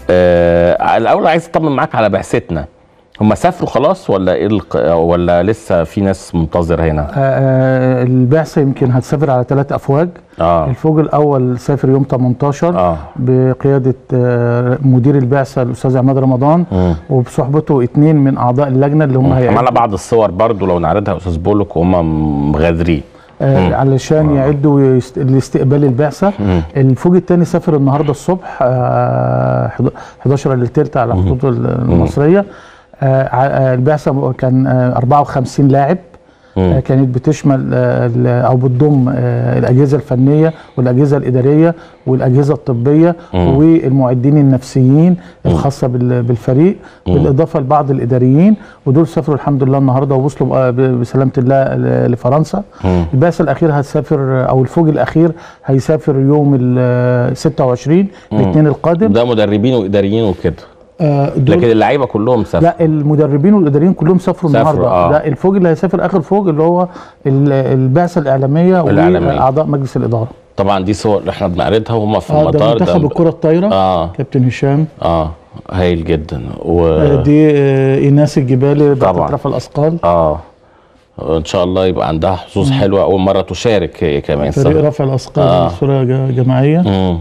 آه الاول عايز اطمن معاك على بعثتنا هم سافروا خلاص ولا ايه الق- ولا لسه في ناس منتظره هنا آه، آه، البعثه يمكن هتسافر على ثلاث افواج اه الفوج الاول سافر يوم 18 اه بقياده آه، مدير البعثه الاستاذ عماد رمضان مم. وبصحبته اثنين من اعضاء اللجنه اللي هم عملنا هيعدوا بعض الصور برضو لو نعرضها يا استاذ بولك وهم مغادرين آه علشان يعدوا يست- لاستقبال البعثه مم. الفوج الثاني سافر النهارده الصبح آه، حد- 11 الا تلت على الخطوط المصريه آه، ع- آه، البعثه كان آه، 54 لاعب آه، كانت بتشمل آه، ال- او بتضم آه، الاجهزه الفنيه والاجهزه الاداريه والاجهزه الطبيه والمعدين النفسيين الخاصه بال- بالفريق بالاضافه لبعض الاداريين ودول سافروا الحمد لله النهارده ووصلوا بقى ب- بسلامه الله ل- لفرنسا البعثه الاخير هتسافر او الفوج الاخير هيسافر يوم ال 26 الاثنين القادم ده مدربين واداريين وكده آه، دول لكن اللعيبه كلهم سافروا لا المدربين والاداريين كلهم سافروا سافروا، النهارده آه. ده الفوج اللي هيسافر اخر فوج اللي هو ال- البعثه الاعلاميه الإعلامية. واعضاء مجلس الاداره طبعا دي صور اللي احنا بنعرضها وهم في اه ده المطار منتخب الكره الطايره اه كابتن هشام اه هايل جدا و آه، دي آه، ايناس الجبالي طبعاً. بتاعت رفع الاثقال اه ان شاء الله يبقى عندها حظوظ حلوه اول مره تشارك هي كمان فريق صح رفع الاثقال آه. صوره ج- جماعيه امم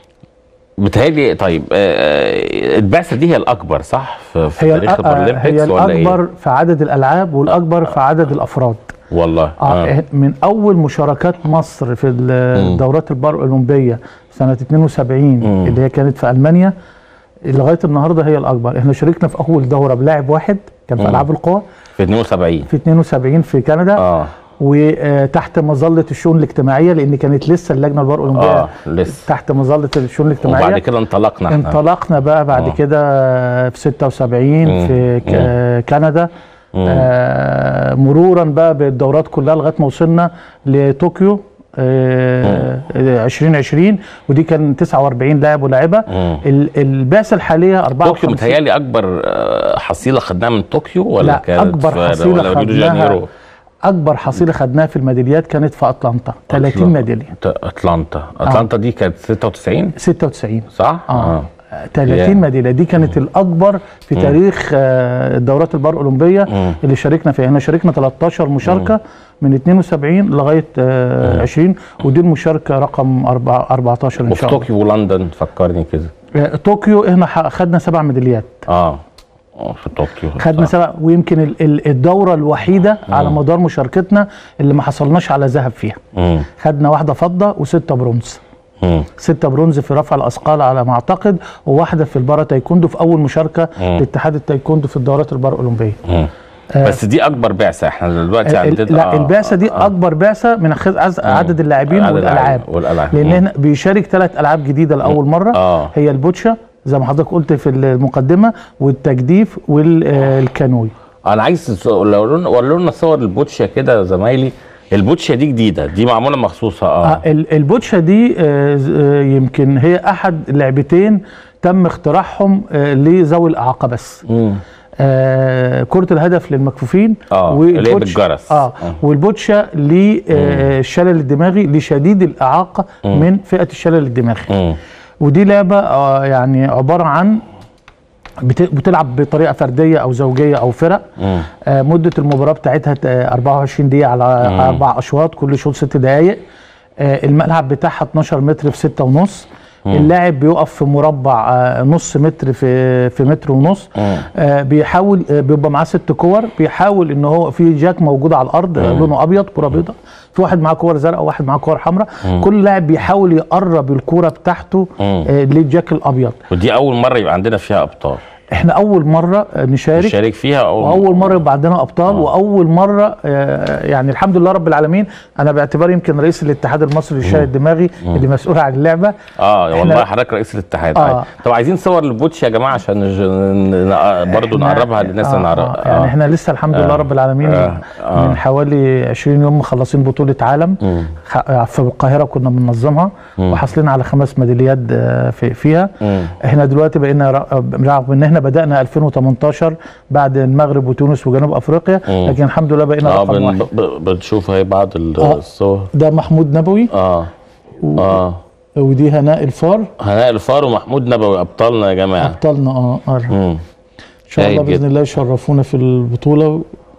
بتهيألي طيب آه، آه، البعثه دي هي الاكبر صح في, في هي تاريخ الأ- آه، البارالمبيكس هي ولا الاكبر ايه في عدد الالعاب والاكبر في عدد الافراد والله آه. آه. من اول مشاركات مصر في ال- الدورات البارالمبيه سنه 72 اللي هي كانت في المانيا لغايه النهارده هي الاكبر احنا شاركنا في اول دوره بلاعب واحد كان في العاب القوى في 72 في 72 في كندا اه وتحت مظله الشؤون الاجتماعيه لان كانت لسه اللجنه البارالمبيه اه لسه تحت مظله الشؤون الاجتماعيه وبعد كده انطلقنا احنا انطلقنا بقى بعد آه. كده في 76 في ك- كندا آه مرورا بقى بالدورات كلها لغايه ما وصلنا لطوكيو آه 2020 ودي كان 49 لاعب ولاعبه ال- البعثه الحاليه طوكيو 54 متهيألي اكبر آه، حصيله خدناها من طوكيو ولا لا كانت اكبر في حصيله ولا ريو دي خدناها جانيرو اكبر حصيله خدناها في الميداليات كانت في اتلانتا 30 ميداليه ت- اتلانتا اتلانتا دي كانت 96 96 صح؟ اه 30 ياه. ميداليه دي كانت الاكبر في تاريخ آه، الدورات البارالمبيه اللي شاركنا فيها احنا شاركنا 13 مشاركه من 72 لغايه آه، 20 ودي المشاركه رقم أربعة- 14 ان وفي شاء الله طوكيو ولندن فكرني كده آه، طوكيو احنا ح- خدنا سبع ميداليات اه آه، في طوكيو خدنا صح. سبع ويمكن ال- ال- الدوره الوحيده على مدار مشاركتنا اللي ما حصلناش على ذهب فيها مم. خدنا واحده فضه وسته برونز مم. ستة برونز في رفع الاثقال على ما اعتقد وواحده في البارا تايكوندو في اول مشاركه لاتحاد التايكوندو في الدورات البارالمبيه مم. بس دي اكبر بعثه احنا دلوقتي ال- عندنا لا آه، البعثه دي آه. اكبر بعثه من خز- عز- عدد اللاعبين عدد والالعاب والالعاب لان مم. هنا بيشارك ثلاث العاب جديده لاول مره آه. هي البوتشا زي ما حضرتك قلت في المقدمه والتجديف والكانوي انا عايز لو وروا لنا صور البوتشا كده يا زمايلي البوتشا دي جديده دي معموله مخصوصه اه, آه، ال- البوتشا دي آه، ز- آه، يمكن هي احد لعبتين تم اختراعهم آه، لذوي الاعاقه بس مم. آه كرة الهدف للمكفوفين آه، والبوتش- اللي هي بالجرس. اه آه. والبوتشا للشلل الدماغي لشديد الإعاقة من فئة الشلل الدماغي مم. ودي لعبة آه يعني عبارة عن بت- بتلعب بطريقة فردية أو زوجية أو فرق مم. آه مدة المباراة بتاعتها ت- 24 دقيقة على أربع أشواط كل شوط ست دقايق آه الملعب بتاعها 12 متر في 6 ونص اللاعب بيقف في مربع آه، نص متر في في متر ونص آه بيحاول آه بيبقى معاه ست كور بيحاول ان هو في جاك موجود على الارض آه، لونه ابيض كره بيضاء في واحد معاه كور زرقاء وواحد معاه كور حمراء كل لاعب بيحاول يقرب الكوره بتاعته آه للجاك الابيض ودي اول مره يبقى عندنا فيها ابطال احنا اول مره آه، نشارك نشارك فيها اول واول مره يبقى عندنا ابطال واول مره آه، يعني الحمد لله رب العالمين انا باعتباري يمكن رئيس الاتحاد المصري للشلل الدماغي اللي مسؤول عن اللعبه اه إحنا- والله حضرتك رئيس الاتحاد آه. آه. طب عايزين صور البوتش يا جماعه عشان نج... ن... برضه إحنا- نقربها للناس آه اللي نعرف آه يعني احنا لسه الحمد لله رب العالمين آه، آه. من حوالي 20 يوم مخلصين بطوله عالم خ- في القاهره كنا بننظمها وحاصلين على خمس ميداليات آه، في فيها احنا دلوقتي بقينا ر- رغم ان احنا بدانا 2018 بعد المغرب وتونس وجنوب افريقيا لكن الحمد لله بقينا اه رقم بن... واحد ب... بنشوف اهي بعض ال- آه. الصور ده محمود نبوي اه اه ودي هناء الفار هناء الفار ومحمود نبوي ابطالنا يا جماعه ابطالنا اه آه. ان مم. شاء الله هايل باذن جدا. الله يشرفونا في البطوله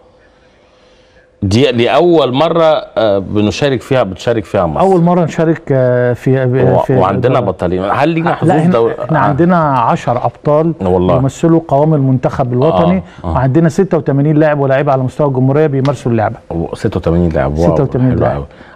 دي دي اول مره آه، بنشارك فيها بتشارك فيها مصر اول مره نشارك آه، في و- في وعندنا دورة. بطلين هل لينا لا حظوظ احنا, دور... احنا آه. عندنا 10 ابطال والله. يمثلوا قوام المنتخب الوطني آه، آه. وعندنا 86 لاعب ولاعيبه على مستوى الجمهوريه بيمارسوا اللعبه 86 لاعب واو 86 حلو لاعب. قوي